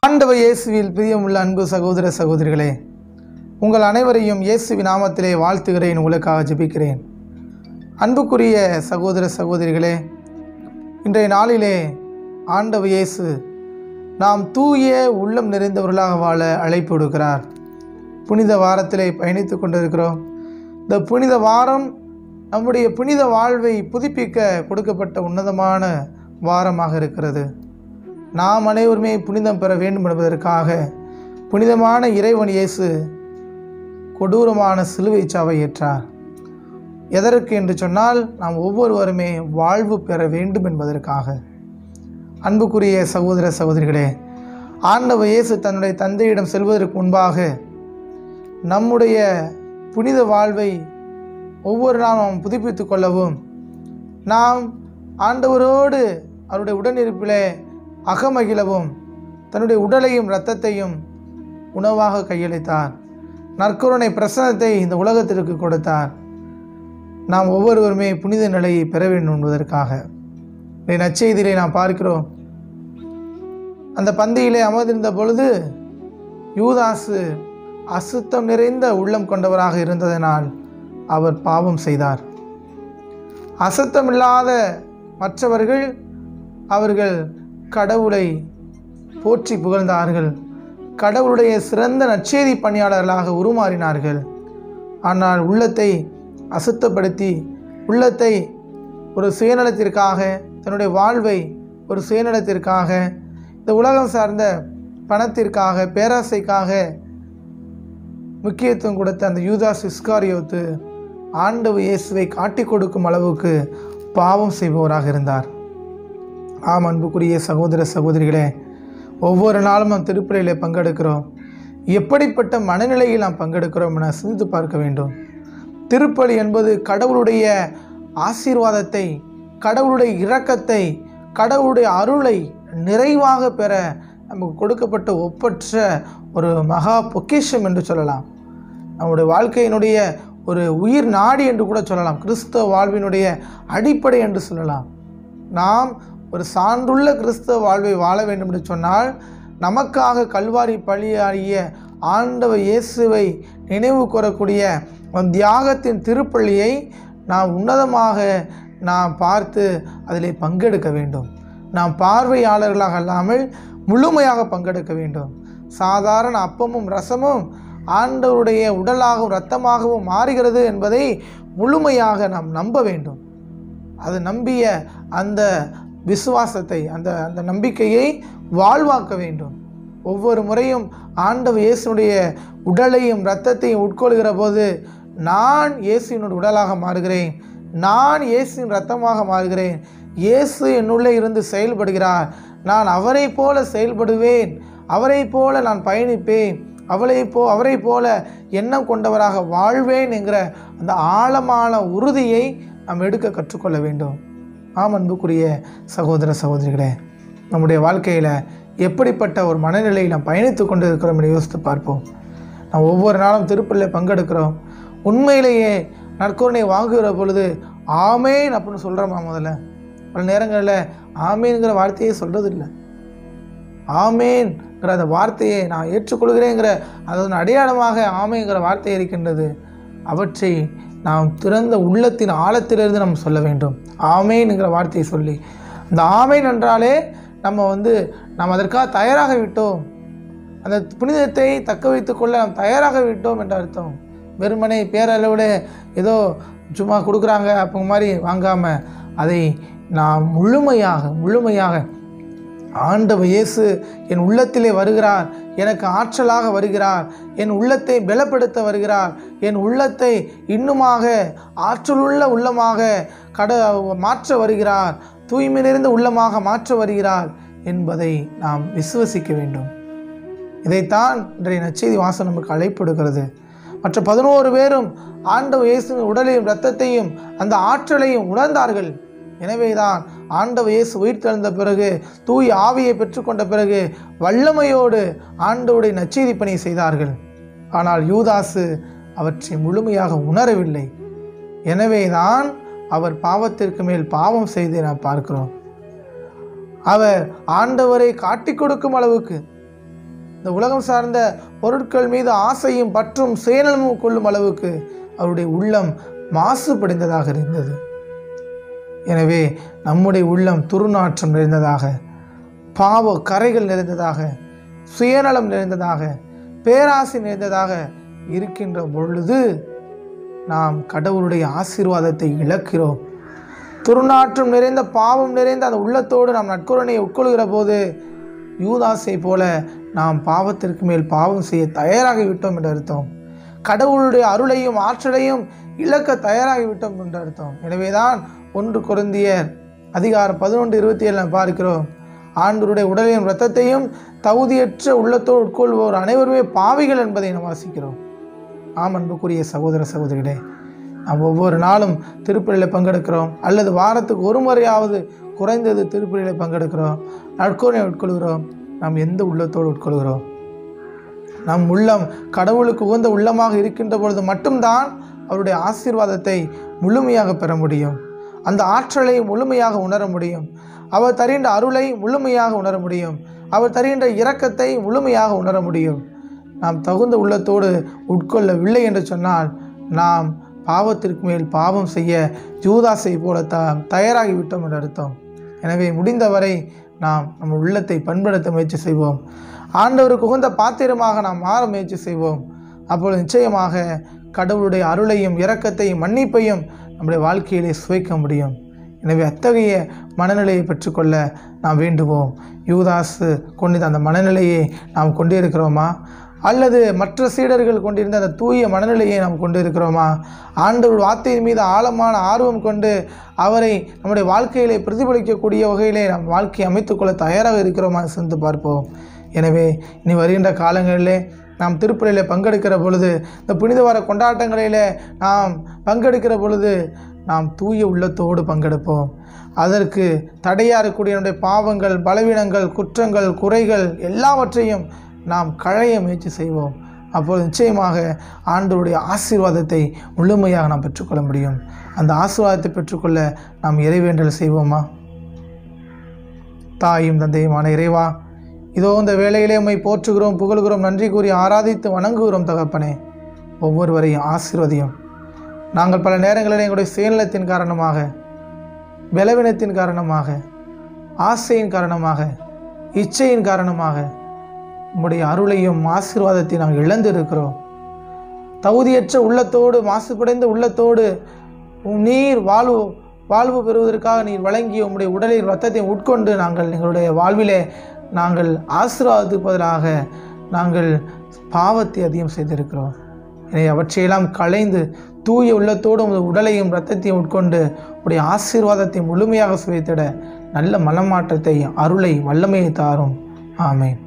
ஆண்டவர் இயேசுவில் பிரியமுள்ள அன்பு சகோதர சகோதரிகளே உங்கள் அனைவரையும் இயேசுவின் நாமத்திலே வாழ்த்துகிறேன் உங்களுக்காக ஜெபிக்கிறேன் அன்புக்குரிய சகோதர சகோதரிகளே இன்றைய நாளிலே ஆண்டவர் இயேசு நாம் தூய உள்ளம் நிறைந்தவர்களாக வாழ அழைப்பு விடுக்கிறார் புனித வாரத்திலே பயணித்து கொண்டிருக்கிறோம் இந்த புனித வாரம் நம்முடைய புனித வாழ்வை புதுப்பிக்க கொடுக்கப்பட்ட உன்னதமான வாரமாக இருக்கிறது நாம் அனைவருமே புனிதம் பெற வேண்டும் என்பதற்காக புனிதமான இறைவன் இயேசு கொடூரமான சிலுவை சாவை ஏற்றார் எதற்கு என்று சொன்னால் நாம் ஒவ்வொருவருமே வாழ்வு பெற வேண்டும் என்பதற்காக அன்புக்குரிய சகோதர சகோதரிகளே ஆண்டவர் இயேசு தன்னுடைய தந்தையிடம் செல்வதற்கு முன்பாக நம்முடைய புனித வாழ்வை ஒவ்வொரு நாளும் புதுப்பித்து கொள்ளவும் நாம் ஆண்டவரோடு அவருடைய உடனிருப்பிலே அகமகிழவும் தன்னுடைய உடலையும் இரத்தத்தையும் உணவாக கையளித்தார் நற்கருணை பிரசனத்தை இந்த உலகத்திற்கு கொடுத்தார் நாம் ஒவ்வொருவருமே புனித நிலையை பெற வேண்டும் என்பதற்காக இன்றைய நற்செய்தியிலே நாம் பார்க்கிறோம் அந்த பந்தியிலே அமர்ந்திருந்த பொழுது யூதாசு அசுத்தம் நிறைந்த உள்ளம் கொண்டவராக இருந்ததனால் அவர் பாவம் செய்தார் அசுத்தமில்லாத மற்றவர்கள் அவர்கள் கடவுளை போற்றி புகழ்ந்தார்கள் கடவுளுடைய சிறந்த நற்செய்தி பணியாளர்களாக உருமாறினார்கள் ஆனால் உள்ளத்தை அசுத்தப்படுத்தி உள்ளத்தை ஒரு சுயநலத்திற்காக தன்னுடைய வாழ்வை ஒரு சுயநலத்திற்காக இந்த உலகம் சார்ந்த பணத்திற்காக பேராசைக்காக முக்கியத்துவம் கொடுத்த அந்த யூதாஸ் இஸ்காரியோத்து ஆண்டவர் இயேசுவை காட்டிக் கொடுக்கும் அளவுக்கு பாவம் செய்பவராக இருந்தார் ஆம் அன்புக்குரிய சகோதர சகோதரிகளே ஒவ்வொரு நாளும் நாம் திருப்பலியில் பங்கெடுக்கிறோம் எப்படிப்பட்ட மனநிலையில் நாம் பங்கெடுக்கிறோம் என சிந்தித்து பார்க்க வேண்டும் திருப்பலி என்பது கடவுளுடைய ஆசீர்வாதத்தை கடவுளுடைய இரக்கத்தை கடவுளுடைய அருளை நிறைவாக பெற நமக்கு கொடுக்கப்பட்ட ஒப்பற்ற ஒரு மகா பொக்கிஷம் என்று சொல்லலாம் நம்முடைய வாழ்க்கையினுடைய ஒரு உயிர் நாடி என்று கூட சொல்லலாம் கிறிஸ்தவ வாழ்வினுடைய அடிப்படை என்று சொல்லலாம் நாம் ஒரு சான்றுள்ள கிறிஸ்தவ வாழ்வை வாழ வேண்டும் என்று சொன்னால் நமக்காக கல்வாரி பலியாகிய ஆண்டவர் இயேசுவை நினைவு கூறக்கூடிய அந்த தியாகத்தின் திருப்பள்ளியை நாம் உன்னதமாக நாம் பார்த்து அதிலே பங்கெடுக்க வேண்டும் நாம் பார்வையாளர்களாக அல்லாமல் முழுமையாக பங்கெடுக்க வேண்டும் சாதாரண அப்பமும் ரசமும் ஆண்டவருடைய உடலாகவும் இரத்தமாகவும் மாறுகிறது என்பதை முழுமையாக நாம் நம்ப வேண்டும் அது நம்பிய அந்த விசுவாசத்தை அந்த அந்த நம்பிக்கையை வாழ்வாக்க வேண்டும் ஒவ்வொரு முறையும் ஆண்டவர் இயேசுனுடைய உடலையும் இரத்தத்தையும் உட்கொள்கிற போது நான் இயேசுவினுடைய உடலாக மாறுகிறேன் நான் இயேசுவின் இரத்தமாக மாறுகிறேன் இயேசு என்னுள்ளே இருந்து செயல்படுகிறார் நான் அவரை போல செயல்படுவேன் அவரை போல நான் பயணிப்பேன் அவளை போ அவரை போல எண்ணம் கொண்டவராக வாழ்வேன் என்கிற அந்த ஆழமான உறுதியை நாம் எடுக்க கற்றுக்கொள்ள வேண்டும் ஆம் அன்புக்குரிய சகோதர சகோதரிகளே நம்முடைய வாழ்க்கையில் எப்படிப்பட்ட ஒரு மனநிலையை நாம் பயணித்து கொண்டு இருக்கிறோம் என்று யோசித்து பார்ப்போம் நாம் ஒவ்வொரு நாளும் திருப்பலில் பங்கெடுக்கிறோம் உண்மையிலேயே நற்கருணை வாங்குகிற பொழுது ஆமேன் அப்படின்னு சொல்கிறோமா முதல்ல பல நேரங்களில் ஆமேன்கிற வார்த்தையே சொல்கிறது இல்லை ஆமேன்கிற அந்த வார்த்தையை நான் ஏற்றுக்கொள்கிறேங்கிற அதன் அடையாளமாக ஆமேங்கிற வார்த்தை இருக்கின்றது அவற்றை நாம் திறந்த உள்ளத்தின் ஆழத்திலிருந்து நம்ம சொல்ல வேண்டும் ஆமேன்ங்கிற வார்த்தையை சொல்லி அந்த ஆமேன் என்றாலே நம்ம வந்து நாம் அதற்காக தயாராக விட்டோம் அந்த புனிதத்தை தக்க வைத்துக் கொள்ள நாம் தயாராக விட்டோம் என்ற அர்த்தம் வெறுமனே பேரளவில் ஏதோ சும்மா கொடுக்குறாங்க அப்போ மாதிரி வாங்காமல் அதை நாம் முழுமையாக முழுமையாக ஆண்டவர் இயேசு என் உள்ளத்திலே வருகிறார் எனக்கு ஆற்றலாக வருகிறார் என் உள்ளத்தை பலப்படுத்த வருகிறார் என் உள்ளத்தை இன்னுமாக ஆற்றலுள்ள உள்ளமாக கட மாற்ற வருகிறார் தூய்மை நிறைந்த உள்ளமாக மாற்ற வருகிறார் என்பதை நாம் விசுவசிக்க வேண்டும் இதைத்தான் இன்றைய நச்செய்தி வாசம் நமக்கு அழைப்படுகிறது மற்ற பதினோரு பேரும் ஆண்டவர் இயேசுவின் உடலையும் இரத்தத்தையும் அந்த ஆற்றலையும் உணர்ந்தார்கள் எனவேதான் ஆண்டவர் இயேசு உயிர்த்தெழுந்த பிறகு தூய் ஆவியை பெற்றுக்கொண்ட பிறகு வல்லமையோடு ஆண்டவருடைய நச்செய்தி பணி செய்தார்கள் ஆனால் யூதாசு அவற்றை முழுமையாக உணரவில்லை எனவேதான் அவர் பாவத்திற்கு மேல் பாவம் செய்து நாம் பார்க்கிறோம் அவர் ஆண்டவரை காட்டிக் கொடுக்கும் அளவுக்கு இந்த உலகம் சார்ந்த பொருட்கள் மீது ஆசையும் பற்றும் சுயநலமும் கொள்ளும் அளவுக்கு அவருடைய உள்ளம் மாசுபடைந்ததாக இருந்தது எனவே நம்முடைய உள்ளம் துர்நாற்றம் நிறைந்ததாக பாவ கரைகள் நிறைந்ததாக சுயநலம் நிறைந்ததாக பேராசை நிறைந்ததாக இருக்கின்ற பொழுது நாம் கடவுளுடைய ஆசீர்வாதத்தை இழக்கிறோம் துர்நாற்றம் நிறைந்த பாவம் நிறைந்த அந்த உள்ளத்தோடு நாம் நட்குறனை உட்கொள்கிற போது யூதாசை போல நாம் பாவத்திற்கு மேல் பாவம் செய்ய தயாராகிவிட்டோம் என்று அர்த்தம் கடவுளுடைய அருளையும் ஆற்றலையும் இழக்க தயாராகிவிட்டோம் என்று அர்த்தம் எனவேதான் ஒன்று குருந்தியர் அதிகாரம் பதினொன்று இருபத்தி ஏழு நாம் பார்க்கிறோம் ஆண்டவருடைய உடலையும் இரத்தத்தையும் தகுதியற்ற உள்ளத்தோடு உட்கொள்வோர் அனைவருமே பாவிகள் என்பதை நாம் வாசிக்கிறோம் ஆம் அன்புக்குரிய சகோதர சகோதரிகளே நாம் ஒவ்வொரு நாளும் திருப்பலியில் பங்கெடுக்கிறோம் அல்லது வாரத்துக்கு ஒரு முறையாவது குறைந்தது திருப்பலியில் பங்கெடுக்கிறோம் நட்கோரை உட்கொள்கிறோம் நாம் எந்த உள்ளத்தோடு உட்கொள்கிறோம் நம் உள்ளம் கடவுளுக்கு உகந்த உள்ளமாக இருக்கின்ற பொழுது மட்டும்தான் அவருடைய ஆசீர்வாதத்தை முழுமையாக பெற முடியும் அந்த ஆற்றலை முழுமையாக உணர முடியும் அவர் தருகின்ற அருளை முழுமையாக உணர முடியும் அவர் தருகின்ற இரக்கத்தை முழுமையாக உணர முடியும் நாம் தகுந்த உள்ளத்தோடு உட்கொள்ளவில்லை என்று சொன்னால் நாம் பாவத்திற்கு மேல் பாவம் செய்ய ஜூதாசை போல த தயாராகிவிட்டோம் என்று அர்த்தம் எனவே முடிந்தவரை நாம் நம்ம உள்ளத்தை பண்படுத்த முயற்சி செய்வோம் ஆண்டவருக்கு உகந்த பாத்திரமாக நாம் மாற முயற்சி செய்வோம் அப்பொழுது நிச்சயமாக கடவுளுடைய அருளையும் இரக்கத்தையும் மன்னிப்பையும் நம்முடைய வாழ்க்கையிலே சுவைக்க முடியும் எனவே அத்தகைய மனநிலையை பெற்றுக்கொள்ள நாம் வேண்டுவோம் யூதாசு கொண்டிருந்த அந்த மனநிலையை நாம் கொண்டிருக்கிறோமா அல்லது மற்ற சீடர்கள் கொண்டிருந்த அந்த தூய மனநிலையை நாம் கொண்டிருக்கிறோமா ஆண்டவர் வார்த்தையின் மீது ஆழமான ஆர்வம் கொண்டு அவரை நம்முடைய வாழ்க்கையிலே பிரதிபலிக்கக்கூடிய வகையிலே நம் வாழ்க்கையை அமைத்துக்கொள்ள தயாராக இருக்கிறோமா சிந்து பார்ப்போம் எனவே இனி வருகின்ற காலங்களிலே நாம் திருப்பலியில் பங்கெடுக்கிற பொழுது இந்த புனித வார கொண்டாட்டங்களிலே நாம் பங்கெடுக்கிற பொழுது நாம் தூய உள்ளத்தோடு பங்கெடுப்போம் அதற்கு தடையாக இருக்கக்கூடிய நம்முடைய பாவங்கள் பலவீனங்கள் குற்றங்கள் குறைகள் எல்லாவற்றையும் நாம் களைய முயற்சி செய்வோம் அப்போது நிச்சயமாக ஆண்டவருடைய ஆசீர்வாதத்தை முழுமையாக நாம் பெற்றுக்கொள்ள முடியும் அந்த ஆசீர்வாதத்தை பெற்றுக்கொள்ள நாம் இறைவேண்டல் செய்வோமா தாயும் தந்தையுமான இறைவா இதோ இந்த வேளையிலே உம்மை போற்றுகிறோம் புகழ்கிறோம் நன்றி கூறி ஆராதித்து வணங்குகிறோம் தகப்பனே ஒவ்வொருவரையும் ஆசீர்வதியும் நாங்கள் பல நேரங்களில் எங்களுடைய சுயநலத்தின் காரணமாக பலவீனத்தின் காரணமாக ஆசையின் காரணமாக இச்சையின் காரணமாக உம்முடைய அருளையும் ஆசீர்வாதத்தை நாங்கள் இழந்திருக்கிறோம் தகுதியற்ற உள்ளத்தோடு மாசுபடைந்த உள்ளத்தோடு உம் நீர் வாழ்வு வாழ்வு பெறுவதற்காக நீர் வழங்கிய உம்முடைய உடலில் ரத்தத்தை உட்கொண்டு நாங்கள் எங்களுடைய வாழ்விலே நாங்கள் ஆசீர்வாதத்துக்கு பதிலாக நாங்கள் பாவத்தை அதிகம் செய்திருக்கிறோம் எனவே அவற்றையெல்லாம் களைந்து தூய உள்ளத்தோடு உமது உடலையும் இரத்தத்தையும் உட்கொண்டு உடைய ஆசீர்வாதத்தை முழுமையாக சுவைத்திட நல்ல மனமாற்றத்தை அருளை வல்லமையை தாரும் ஆமென்